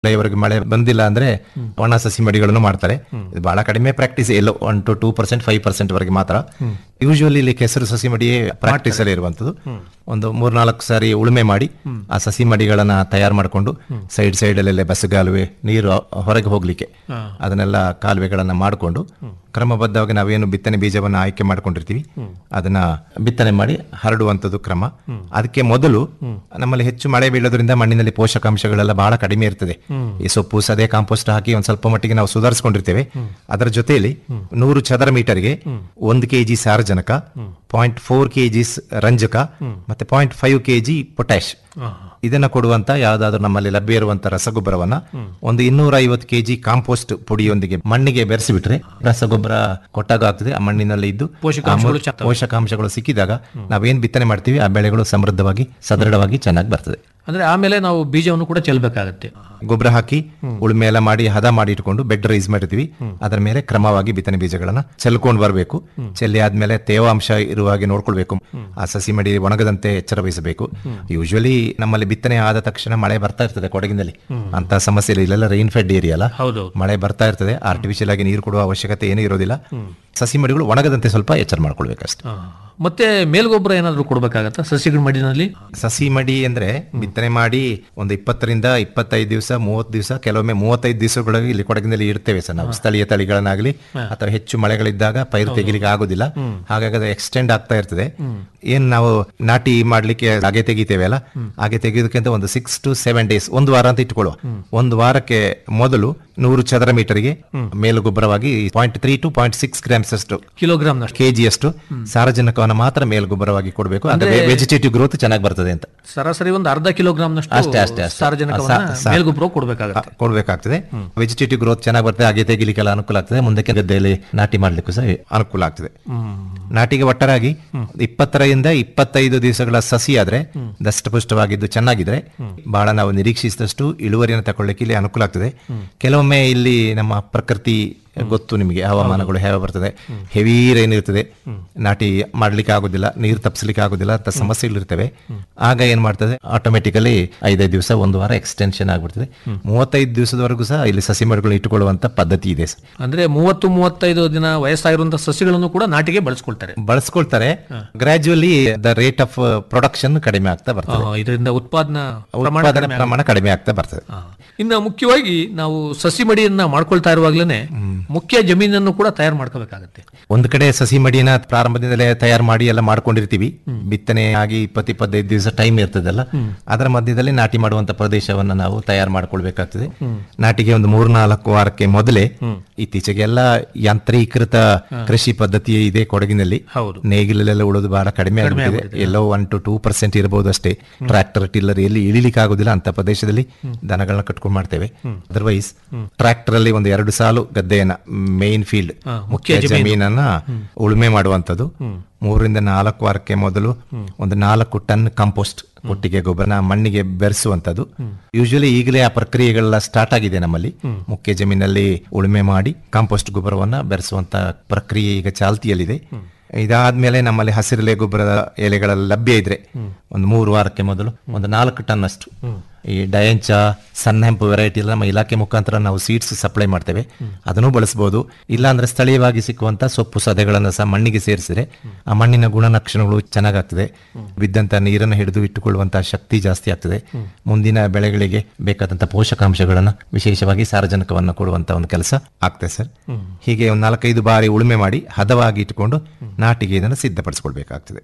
ಇವರಿಗೆ ಮಳೆ ಬಂದಿಲ್ಲ ಅಂದ್ರೆ ಒಣ ಸಸಿ ಮಡಿಗಳನ್ನು ಮಾಡ್ತಾರೆ ಇದು ಬಹಳ ಕಡಿಮೆ ಪ್ರಾಕ್ಟೀಸ್ ಎಲ್ಲೋ one to two percent five percent ವರೆಗೆ ಮಾತ್ರ ಯೂಶುವಲಿ ಇಲ್ಲಿ ಕೆಸರು ಸಸಿ ಮಡಿ ಪ್ರಾಕ್ಟೀಸ್ ಅಲ್ಲಿ ಇರುವಂತದ್ದು ಒಂದು ಮೂರ್ನಾಲ್ಕು ಸಾರಿ ಉಳುಮೆ ಮಾಡಿ ಆ ಸಸಿ ಮಡಿಗಳನ್ನ ತಯಾರು ಮಾಡಿಕೊಂಡು ಸೈಡ್ ಸೈಡ್ ಅಲ್ಲೆಲ್ಲ ಬಸ್ಗಾಲುವೆ ನೀರು ಹೊರಗೆ ಹೋಗ್ಲಿಕ್ಕೆ ಅದನ್ನೆಲ್ಲ ಕಾಲುವೆಗಳನ್ನ ಮಾಡಿಕೊಂಡು ಕ್ರಮಬದ್ಧವಾಗಿ ನಾವೇನು ಬಿತ್ತನೆ ಬೀಜವನ್ನ ಆಯ್ಕೆ ಮಾಡ್ಕೊಂಡಿರ್ತೀವಿ ಅದನ್ನ ಬಿತ್ತನೆ ಮಾಡಿ ಹರಡುವಂಥದ್ದು ಕ್ರಮ ಅದಕ್ಕೆ ಮೊದಲು ನಮ್ಮಲ್ಲಿ ಹೆಚ್ಚು ಮಳೆ ಬೀಳೋದ್ರಿಂದ ಮಣ್ಣಿನಲ್ಲಿ ಪೋಷಕಾಂಶಗಳೆಲ್ಲ ಬಹಳ ಕಡಿಮೆ ಇರ್ತದೆ ಈ ಸೊಪ್ಪು ಸದೆ ಕಾಂಪೋಸ್ಟ್ ಹಾಕಿ ಒಂದ್ ಸ್ವಲ್ಪ ಮಟ್ಟಿಗೆ ನಾವು ಸುಧಾರಿಸ್ಕೊಂಡಿರ್ತೇವೆ ಅದರ ಜೊತೆಯಲ್ಲಿ ನೂರು ಚದರ ಮೀಟರ್ಗೆ ಒಂದು ಕೆಜಿ ಸಾರಜನಕ ಪಾಯಿಂಟ್ ಫೋರ್ ಕೆಜಿ ರಂಜಕ ಮತ್ತೆ ಪಾಯಿಂಟ್ ಫೈವ್ ಕೆಜಿ ಪೊಟ್ಯಾಶ್ ಇದನ್ನ ಕೊಡುವಂತ ಯಾವ್ದಾದ್ರು ನಮ್ಮಲ್ಲಿ ಲಭ್ಯ ಇರುವಂತ ರಸಗೊಬ್ಬರವನ್ನ ಒಂದು ಇನ್ನೂರ ಐವತ್ತು ಕೆಜಿ ಕಾಂಪೋಸ್ಟ್ ಪುಡಿಯೊಂದಿಗೆ ಮಣ್ಣಿಗೆ ಬೆರೆಸಿಬಿಟ್ರೆ ರಸಗೊಬ್ಬರ ಕೊಟ್ಟಾಗ ಆಗ್ತದೆ ಆ ಮಣ್ಣಿನಲ್ಲಿ ಇದ್ದು ಪೋಷಕಾಂಶಗಳು ಆ ಪೋಷಕಾಂಶಗಳು ಸಿಕ್ಕಿದಾಗ ನಾವೇನ್ ಬಿತ್ತನೆ ಮಾಡ್ತೀವಿ ಆ ಬೆಳೆಗಳು ಸಮೃದ್ಧವಾಗಿ ಸದೃಢವಾಗಿ ಚೆನ್ನಾಗಿ ಬರ್ತದೆ ಅಂದ್ರೆ ಆಮೇಲೆ ನಾವು ಬೀಜವನ್ನು ಕೂಡ ಚೆಲ್ಬೇಕಾಗತ್ತೆ ಗೊಬ್ಬರ ಹಾಕಿ ಉಳುಮೆ ಎಲ್ಲ ಮಾಡಿ ಹದ ಮಾಡಿ ಇಟ್ಕೊಂಡು ಬೆಡ್ ರೈಸ್ ಮಾಡಿರ್ತೀವಿ ಅದರ ಮೇಲೆ ಕ್ರಮವಾಗಿ ಬಿತ್ತನೆ ಬೀಜಗಳನ್ನ ಚೆಲ್ಕೊಂಡು ಬರಬೇಕು ಚೆಲ್ಲಿ ಆದ್ಮೇಲೆ ತೇವಾಂಶ ಇರುವ ಹಾಗೆ ನೋಡ್ಕೊಳ್ಬೇಕು ಆ ಸಸಿ ಮಡಿ ಒಣಗದಂತೆ ಎಚ್ಚರ ವಹಿಸಬೇಕು ಯೂಶುವಲಿ ನಮ್ಮಲ್ಲಿ ಬಿತ್ತನೆ ಆದ ತಕ್ಷಣ ಮಳೆ ಬರ್ತಾ ಇರ್ತದೆ ಕೊಡಗಿನಲ್ಲಿ ಅಂತ ಸಮಸ್ಯೆ ಇಲ್ಲ ಇಲ್ಲೆಲ್ಲ ರೈನ್ ಫೆಡ್ ಏರಿಯಾ ಅಲ್ಲ ಹೌದೌದು ಮಳೆ ಬರ್ತಾ ಇರ್ತದೆ ಆರ್ಟಿಫಿಷಿಯಲ್ ಆಗಿ ನೀರು ಕೊಡುವ ಅವಶ್ಯಕತೆ ಏನೂ ಇರೋದಿಲ್ಲ ಸಸಿ ಮಡಿಗಳು ಒಣಗದಂತೆ ಸ್ವಲ್ಪ ಎಚ್ಚರ ಮಾಡ್ಕೊಳ್ಬೇಕಷ್ಟೇ ಆ. ಮತ್ತೆ ಮೇಲ್ಗೊಬ್ಬರ ಏನಾದ್ರು ಕೊಡ್ಬೇಕಾಗತ್ತಾ ಸಸಿಗಳ ಮಡಿನಲ್ಲಿ ಸಸಿ ಮಡಿ ಅಂದ್ರೆ ಬಿತ್ತನೆ ಮಾಡಿ ಒಂದು ಇಪ್ಪತ್ತರಿಂದ ಇಪ್ಪತ್ತೈದು ದಿವಸ ಮೂವತ್ತು ದಿವಸ ಕೆಲವೊಮ್ಮೆ ಮೂವತ್ತೈದು ದಿವಸಗಳಿಗೆ ಇಲ್ಲಿ ಕೊಡಗಿನಲ್ಲಿ ಇರ್ತೇವೆ ಸರ್ ನಾವು ಸ್ಥಳೀಯ ತಳಿಗಳನ್ನಾಗಲಿ ಅಥವಾ ಹೆಚ್ಚು ಮಳೆಗಳಿದ್ದಾಗ ಪೈರು ತೆಗಿಲಿಕ್ಕೆ ಆಗೋದಿಲ್ಲ ಹಾಗಾಗಿ ಅದು ಎಕ್ಸ್ಟೆಂಡ್ ಆಗ್ತಾ ಇರ್ತದೆ ಏನ್ ನಾವು ನಾಟಿ ಮಾಡ್ಲಿಕ್ಕೆ ಹಾಗೆ ತೆಗಿತೇವೆ ಅಲ್ಲ ಹಾಗೆ ತೆಗೆಯೋದಕ್ಕಿಂತ ಒಂದು ಸಿಕ್ಸ್ ಟು ಸೆವೆನ್ ಡೇಸ್ ಒಂದು ವಾರ ಅಂತ ಇಟ್ಕೊಳ್ಳುವ ಒಂದು ವಾರಕ್ಕೆ ಮೊದಲು ನೂರು ಚದರ ಮೀಟರ್ಗೆ ಮೇಲು ಗೊಬ್ಬರವಾಗಿ point three to point six grams ಅಷ್ಟು ಕಿಲೋಗ್ರಾಮ್ನಷ್ಟು ಕೆಜಿಯಷ್ಟು ಸಾರಜನಕವನ್ನು ಮಾತ್ರ ಮೇಲ್ಗೊಬ್ಬರವಾಗಿ ಕೊಡಬೇಕು ಅಂದ್ರೆ ವೆಜಿಟೇಟಿವ್ ಗ್ರೋತ್ ಚೆನ್ನಾಗಿ ಬರ್ತದೆ ಅಂತ ಸರಾಸರಿ ಒಂದು ಅರ್ಧ ಕಿಲೋಗ್ರಾಮ್ನಷ್ಟು ಅಷ್ಟೇ, ಅಷ್ಟೇ, ಅಷ್ಟೇ. ಸಾರಜನಕವನ್ನ ಸಾ- ಸಾ- ಮೇಲ್ಗೊಬ್ಬರ ಕೊಡ್ಬೇಕಾಗತ್ತೆ ಕೊಡ್ಬೇಕಾಗ್ತದೆ ವೆಜಿಟೇಟಿವ್ ಗ್ರೋತ್ ಚೆನ್ನಾಗಿ ಬರ್ತದೆ ಹಾಗೆ ತೆಗಿಲಿಕ್ಕೆಲ್ಲ ಅನುಕೂಲ ಆಗ್ತದೆ ಮುಂದಕ್ಕೆ ಗದ್ದೆಯಲ್ಲಿ ನಾಟಿ ಮಾಡ್ಲಿಕ್ಕೂ ಸಹ ಅನುಕೂಲ ಆಗ್ತದೆ ನಾಟಿಗೆ ಒಟ್ಟರಾಗಿ ಇಪ್ಪತ್ತರಿಂದ ಇಪ್ಪತ್ತೈದು ದಿವಸಗಳ ಸಸಿ ಆದ್ರೆ ದಷ್ಟಪುಷ್ಟವಾಗಿದ್ದು ಚೆನ್ನಾಗಿದ್ರೆ ಬಹಳ ನಾವು ನಿರೀಕ್ಷಿಸಿದಷ್ಟು ಇಳುವರಿಯನ್ನು ತಗೊಳ್ಳಿಕ್ಕೆ ಇಲ್ಲಿ ಅನುಕೂಲ ಆಗ್ತದೆ ಕೆಲವೊಮ್ಮೆ ಇಲ್ಲಿ ನಮ್ಮ ಪ್ರಕೃತಿ ಗೊತ್ತು ನಿಮಗೆ ಹವಾಮಾನಗಳು ಹೇಗೆ ಬರ್ತದೆ ಹೆವಿ ರೈನ್ ಇರ್ತದೆ ನಾಟಿ ಮಾಡ್ಲಿಕ್ಕೆ ಆಗೋದಿಲ್ಲ ನೀರು ತಪ್ಪಿಸ್ಲಿಕ್ಕೆ ಆಗೋದಿಲ್ಲ ಅಂತ ಸಮಸ್ಯೆಗಳಿರ್ತವೆ ಆಗ ಏನ್ ಮಾಡ್ತದೆ ಆಟೋಮೆಟಿಕಲಿ ಐದೈದು ದಿವಸ ಒಂದು ವಾರ ಎಕ್ಸ್ಟೆನ್ಷನ್ ಆಗ್ಬಿಡ್ತದೆ ಮೂವತ್ತೈದು ದಿವಸದವರೆಗೂ ಸಹ ಇಲ್ಲಿ ಸಸಿ ಮರಗಳು ಇಟ್ಟುಕೊಳ್ಳುವಂತ ಪದ್ಧತಿ ಇದೆ ಸರ್. ಅಂದ್ರೆ ಮೂವತ್ತು ಮೂವತ್ತೈದು ದಿನ ವಯಸ್ಸಾಗಿರುವಂತಹ ಸಸಿಗಳನ್ನು ಕೂಡ ನಾಟಿಗೆ ಬಳಸ್ಕೊಳ್ತಾರೆ ಬಳಸ್ಕೊಳ್ತಾರೆ gradually the rate of production ಕಡಿಮೆ ಆಗ್ತಾ ಬರ್ತದೆ ಆ, ಇದರಿಂದ ಉತ್ಪಾದನಾ ಪ್ರಮಾಣ ಉತ್ಪಾದನೆ ಪ್ರಮಾಣ ಕಡಿಮೆ ಆಗ್ತಾ ಬರ್ತದೆ ಆ. ಇನ್ನು ಮುಖ್ಯವಾಗಿ ನಾವು ಸಸಿ ಮಡಿಯನ್ನ ಮಾಡ್ಕೊಳ್ತಾ ಇರುವಾಗ್ಲೇನೆ ಮುಖ್ಯ ಜಮೀನನ್ನು ಕೂಡ ತಯಾರು ಮಾಡ್ಕೋಬೇಕಾಗತ್ತೆ ಒಂದು ಕಡೆ ಸಸಿ ಮಡಿನ ಪ್ರಾರಂಭದಿಂದಲೇ ತಯಾರು ಮಾಡಿ ಎಲ್ಲ ಮಾಡ್ಕೊಂಡಿರ್ತೀವಿ ಬಿತ್ತನೆ ಆಗಿ ಇಪ್ಪತ್ತು ಇಪ್ಪತ್ತೈದು ದಿವಸ ಟೈಮ್ ಇರ್ತದಲ್ಲ ಅದರ ಮಧ್ಯದಲ್ಲಿ ನಾಟಿ ಮಾಡುವಂತ ಪ್ರದೇಶವನ್ನ ನಾವು ತಯಾರು ಮಾಡ್ಕೊಳ್ಬೇಕಾಗ್ತದೆ ನಾಟಿಗೆ ಒಂದು ಮೂರ್ನಾಲ್ಕು ವಾರಕ್ಕೆ ಮೊದಲೇ ಇತ್ತೀಚೆಗೆ ಎಲ್ಲ ಯಾಂತ್ರೀಕೃತ ಕೃಷಿ ಪದ್ಧತಿ ಇದೆ ಕೊಡಗಿನಲ್ಲಿ ಹೌದು ನೇಗಿಲಲ್ಲೆಲ್ಲ ಉಳೋದು ಬಹಳ ಕಡಿಮೆ ಆಗಿದೆ ಎಲ್ಲೋ ಒನ್ ಟು ಟೂ ಪರ್ಸೆಂಟ್ ಇರಬಹುದು ಅಷ್ಟೇ ಟ್ರ್ಯಾಕ್ಟರ್ ಟಿಲ್ಲರ್ ಎಲ್ಲಿ ಇಳಿಲಿಕ್ಕೆ ಆಗುದಿಲ್ಲ ಅಂತ ಪ್ರದೇಶದಲ್ಲಿ ದನಗಳನ್ನ ಕಟ್ಕೊಂಡು ಮಾಡ್ತೇವೆ ಅದರ್ವೈಸ್ ಟ್ರ್ಯಾಕ್ಟರ್ ಅಲ್ಲಿ ಒಂದು ಎರಡು ಸಾಲು ಗದ್ದೆಯನ್ನ ಮೇನ್ ಫೀಲ್ಡ್ ಮುಖ್ಯ ಜಮೀನನ್ನ ಉಳುಮೆ ಮಾಡುವಂತದ್ದು ಮೂರರಿಂದ ನಾಲ್ಕು ವಾರಕ್ಕೆ ಮೊದಲು ಒಂದು ನಾಲ್ಕು ಟನ್ ಕಂಪೋಸ್ಟ್ ಒಟ್ಟಿಗೆ ಗೊಬ್ಬರನ ಮಣ್ಣಿಗೆ ಬೆರೆಸುವಂತದ್ದು ಯೂಶುವಲಿ ಈಗಲೇ ಆ ಪ್ರಕ್ರಿಯೆಗಳೆಲ್ಲ ಸ್ಟಾರ್ಟ್ ಆಗಿದೆ ನಮ್ಮಲ್ಲಿ ಮುಖ್ಯ ಜಮೀನಲ್ಲಿ ಉಳುಮೆ ಮಾಡಿ ಕಾಂಪೋಸ್ಟ್ ಗೊಬ್ಬರವನ್ನ ಬೆರೆಸುವಂತ ಪ್ರಕ್ರಿಯೆ ಈಗ ಚಾಲ್ತಿಯಲ್ಲಿದೆ ಇದಾದ್ಮೇಲೆ ನಮ್ಮಲ್ಲಿ ಹಸಿರೆಲೆ ಗೊಬ್ಬರದ ಎಲೆಗಳೆಲ್ಲ ಲಭ್ಯ ಇದ್ರೆ ಒಂದು ಮೂರು ವಾರಕ್ಕೆ ಮೊದಲು ಒಂದು ನಾಲ್ಕು ಟನ್ ಅಷ್ಟು ಈ ಡಯಂಚ ಸಣ್ಣ ಹೆಂಪು ವೆರೈಟಿ ಎಲ್ಲ ನಮ್ಮ ಇಲಾಖೆ ಮುಖಾಂತರ ನಾವು ಸೀಡ್ಸ್ ಸಪ್ಲೈ ಮಾಡ್ತೇವೆ ಅದನ್ನು ಬಳಸಬಹುದು ಇಲ್ಲಾಂದ್ರೆ ಸ್ಥಳೀಯವಾಗಿ ಸಿಕ್ಕುವಂತ ಸೊಪ್ಪು ಸದೆಗಳನ್ನು ಸಹ ಮಣ್ಣಿಗೆ ಸೇರಿಸಿದ್ರೆ ಆ ಮಣ್ಣಿನ ಗುಣಲಕ್ಷಣಗಳು ಚೆನ್ನಾಗಾಗ್ತದೆ ಬಿದ್ದಂತ ನೀರನ್ನು ಹಿಡಿದು ಇಟ್ಟುಕೊಳ್ಳುವಂತಹ ಶಕ್ತಿ ಜಾಸ್ತಿ ಆಗ್ತದೆ ಮುಂದಿನ ಬೆಳೆಗಳಿಗೆ ಬೇಕಾದಂತ ಪೋಷಕಾಂಶಗಳನ್ನ ವಿಶೇಷವಾಗಿ ಸಾರಜನಕವನ್ನು ಕೊಡುವಂತ ಒಂದು ಕೆಲಸ ಆಗ್ತದೆ ಸರ್ ಹೀಗೆ ಒಂದು ನಾಲ್ಕೈದು ಬಾರಿ ಉಳುಮೆ ಮಾಡಿ ಹದವಾಗಿ ಇಟ್ಟುಕೊಂಡು ನಾಟಿಗೆ ಇದನ್ನು ಸಿದ್ಧಪಡಿಸಿಕೊಳ್ಬೇಕಾಗ್ತದೆ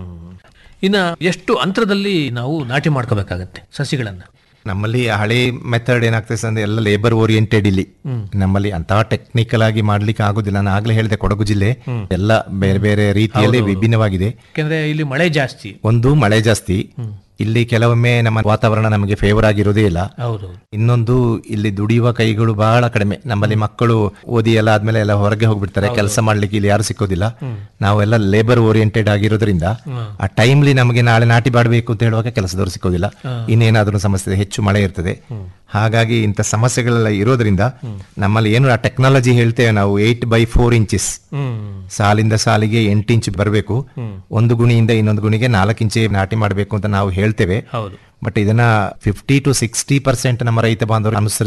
ಇನ್ನ ಎಷ್ಟು ಅಂತರದಲ್ಲಿ ನಾವು ನಾಟಿ ಮಾಡ್ಕೋಬೇಕಾಗತ್ತೆ ಸಸಿಗಳನ್ನ ನಮ್ಮಲ್ಲಿ ಹಳೆ ಮೆಥಡ್ ಏನಾಗ್ತದೆ ಸರ್ ಅಂದ್ರೆ ಎಲ್ಲ ಲೇಬರ್ ಓರಿಯೆಂಟೆಡ್ ಇಲ್ಲಿ ನಮ್ಮಲ್ಲಿ ಅಂತಹ ಟೆಕ್ನಿಕಲ್ ಆಗಿ ಮಾಡ್ಲಿಕ್ಕೆ ಆಗುದಿಲ್ಲ ನಾನು ಆಗ್ಲೇ ಹೇಳಿದೆ ಕೊಡಗು ಜಿಲ್ಲೆ ಎಲ್ಲ ಬೇರೆ ಬೇರೆ ರೀತಿಯಲ್ಲಿ ವಿಭಿನ್ನವಾಗಿದೆ ಯಾಕೆಂದ್ರೆ ಇಲ್ಲಿ ಮಳೆ ಜಾಸ್ತಿ ಒಂದು ಮಳೆ ಜಾಸ್ತಿ ಇಲ್ಲಿ ಕೆಲವೊಮ್ಮೆ ನಮ್ಮ ವಾತಾವರಣ ನಮಗೆ ಫೇವರ್ ಆಗಿರೋದೇ ಇಲ್ಲ ಹೌದು ಇನ್ನೊಂದು ಇಲ್ಲಿ ದುಡಿಯುವ ಕೈಗಳು ಬಹಳ ಕಡಿಮೆ ನಮ್ಮಲ್ಲಿ ಮಕ್ಕಳು ಓದಿ ಎಲ್ಲ ಆದ್ಮೇಲೆ ಎಲ್ಲ ಹೊರಗೆ ಹೋಗ್ಬಿಡ್ತಾರೆ ಕೆಲಸ ಮಾಡ್ಲಿಕ್ಕೆ ಇಲ್ಲಿ ಯಾರು ಸಿಕ್ಕೋದಿಲ್ಲ ನಾವೆಲ್ಲ ಲೇಬರ್ ಓರಿಯೆಂಟೆಡ್ ಆಗಿರೋದ್ರಿಂದ ಆ ಟೈಮ್ಲಿ ನಮಗೆ ನಾಳೆ ನಾಟಿ ಮಾಡಬೇಕು ಅಂತ ಹೇಳುವಾಗ ಕೆಲಸದವರು ಸಿಕ್ಕೋದಿಲ್ಲ ಇನ್ನೇನಾದ್ರೂ ಸಮಸ್ಯೆ ಹೆಚ್ಚು ಮಳೆ ಇರ್ತದೆ ಹಾಗಾಗಿ ಇಂಥ ಸಮಸ್ಯೆಗಳೆಲ್ಲ ಇರೋದ್ರಿಂದ ನಮ್ಮಲ್ಲಿ ಏನು ಆ ಟೆಕ್ನಾಲಜಿ ಹೇಳ್ತೇವೆ ನಾವು eight by four inches hmm ಸಾಲಿಂದ ಸಾಲಿಗೆ ಎಂಟು ಇಂಚ್ ಬರಬೇಕು ಒಂದು ಗುಣಿಯಿಂದ ಇನ್ನೊಂದು ಗುಣಿಗೆ ನಾಲ್ಕು ಇಂಚೆ ನಾಟಿ ಮಾಡಬೇಕು ಅಂತ ನಾವು ಹೇಳ್ತೇವೆ ಹೌದು ಬಟ್ ಇದನ್ನ ಫಿಫ್ಟಿ ಟು ಸಿಕ್ಸ್ಟಿ ಪರ್ಸೆಂಟ್ ನಮ್ಮ ರೈತ ಬಾಂಧವರು ಅನುಸರಿಸಿ